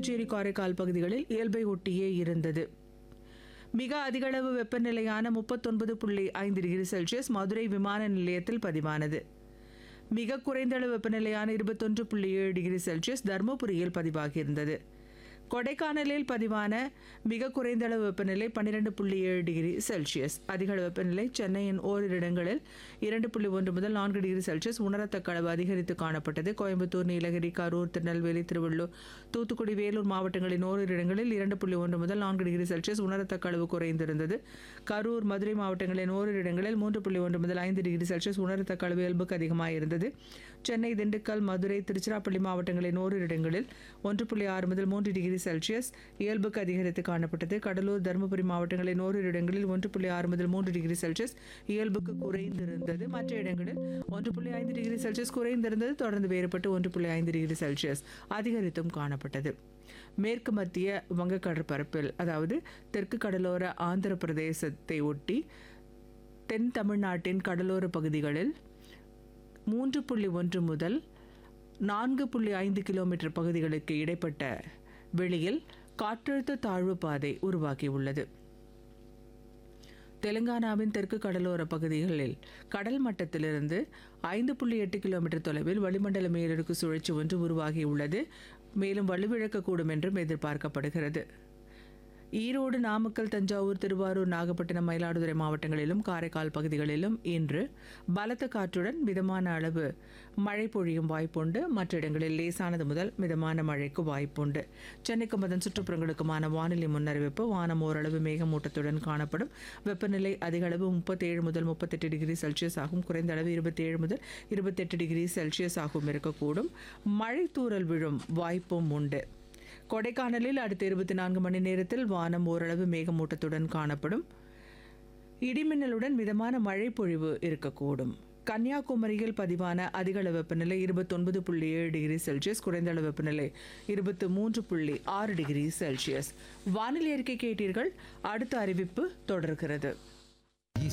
புதுச்சேரி காரைக்கால் பகுதிகளில் இயல்பை ஒட்டியே இருந்தது மிக அதிகளவு வெப்பநிலையான முப்பத்தொன்பது புள்ளி ஐந்து டிகிரி செல்சியஸ் மதுரை விமான நிலையத்தில் பதிவானது மிக குறைந்த அளவு வெப்பநிலையான இருபத்தொன்று புள்ளி ஏழு டிகிரி செல்சியஸ் தருமபுரியில் பதிவாகியிருந்தது கொடைக்கானலில் பதிவான மிக குறைந்த அளவு வெப்பநிலை பன்னிரெண்டு புள்ளி ஏழு டிகிரி செல்சியஸ் அதிக அளவு வெப்பநிலை சென்னையின் ஓரிரு இடங்களில் இரண்டு புள்ளி ஒன்று முதல் நான்கு டிகிரி செல்சியஸ் உணரத்தக்க அளவு அதிகரித்து காணப்பட்டது கோயம்புத்தூர் நீலகிரி கரூர் திருநெல்வேலி திருவள்ளூர் தூத்துக்குடி வேலூர் மாவட்டங்களின் ஓரிரு இடங்களில் இரண்டு புள்ளி ஒன்று முதல் நான்கு டிகிரி செல்சியஸ் உணரத்தக்க அளவு குறைந்திருந்தது கரூர் மதுரை மாவட்டங்களின் ஓரிரு இடங்களில் மூன்று புள்ளி ஒன்று முதல் ஐந்து டிகிரி செல்சியஸ் உணரத்தக்க அளவு இயல்புக்கு அதிகமாக இருந்தது சென்னை திண்டுக்கல் மதுரை திருச்சிராப்பள்ளி மாவட்டங்களின் ஓரிரு இடங்களில் ஒன்று புள்ளி ஆறு முதல் மூன்று டிகிரி செல்சியஸ் இயல்புக்கு அதிகரித்து காணப்பட்டது கடலூர் தருமபுரி மாவட்டங்களின் ஓரிரு இடங்களில் ஒன்று புள்ளி ஆறு முதல் மூன்று டிகிரி செல்சியஸ் இயல்புக்கு குறைந்திருந்தது மற்ற இடங்களில் ஒன்று புள்ளி ஐந்து டிகிரி செல்சியஸ் குறைந்திருந்தது தொடர்ந்து வேறுபட்டு ஒன்று புள்ளி ஐந்து டிகிரி செல்சியஸ் அதிகரித்தும் காணப்பட்டது மேற்கு மத்திய வங்கக்கடற்பரப்பில் அதாவது தெற்கு கடலோர ஆந்திர பிரதேசத்தை ஒட்டி தென் தமிழ்நாட்டின் கடலோர பகுதிகளில் மூன்று புள்ளி ஒன்று முதல் நான்கு புள்ளி ஐந்து கிலோமீட்டர் பகுதிகளுக்கு இடைப்பட்ட வெளியில் காற்றழுத்த தாழ்வு பாதை உருவாகியுள்ளது தெலுங்கானாவின் தெற்கு கடலோர பகுதிகளில் கடல் மட்டத்திலிருந்து ஐந்து புள்ளி எட்டு கிலோமீட்டர் தொலைவில் வளிமண்டல மேலடுக்கு சுழற்சி ஒன்று உருவாகியுள்ளது மேலும் வலுவிழக்கக்கூடும் என்றும் எதிர்பார்க்கப்படுகிறது ஈரோடு நாமக்கல் தஞ்சாவூர் திருவாரூர் நாகப்பட்டினம் மயிலாடுதுறை மாவட்டங்களிலும் காரைக்கால் பகுதிகளிலும் இன்று பலத்த காற்றுடன் மிதமான அளவு மழை பொழியும் வாய்ப்புண்டு மற்ற இடங்களில் லேசானது முதல் மிதமான மழைக்கு வாய்ப்புண்டு சென்னைக்கும் அதன் சுற்றுப்புறங்களுக்குமான வானிலை முன்னறிவிப்பு வானம் ஓரளவு மேகமூட்டத்துடன் காணப்படும் வெப்பநிலை அதிக அளவு முப்பத்தேழு முதல் முப்பத்தெட்டு டிகிரி செல்சியஸ் ஆகும் குறைந்த அளவு இருபத்தேழு முதல் இருபத்தெட்டு டிகிரி செல்சியஸ் ஆகும் இருக்கக்கூடும் மழை தூறல் விழும் வாய்ப்பும் உண்டு கொடைக்கானலில் அடுத்த இருபத்தி நான்கு மணி நேரத்தில் வானம் ஓரளவு மேகமூட்டத்துடன் காணப்படும் இடிமின்னலுடன் மிதமான மழை பொழிவு இருக்கக்கூடும் கன்னியாகுமரியில் பதிவான அதிக அளவு வெப்பநிலை இருபத்தொன்பது புள்ளி ஏழு டிகிரி செல்சியஸ் குறைந்த அளவு வெப்பநிலை இருபத்து மூன்று புள்ளி ஆறு டிகிரி செல்சியஸ் வானிலை அறிக்கை கேட்டீர்கள் அடுத்த அறிவிப்பு தொடர்கிறது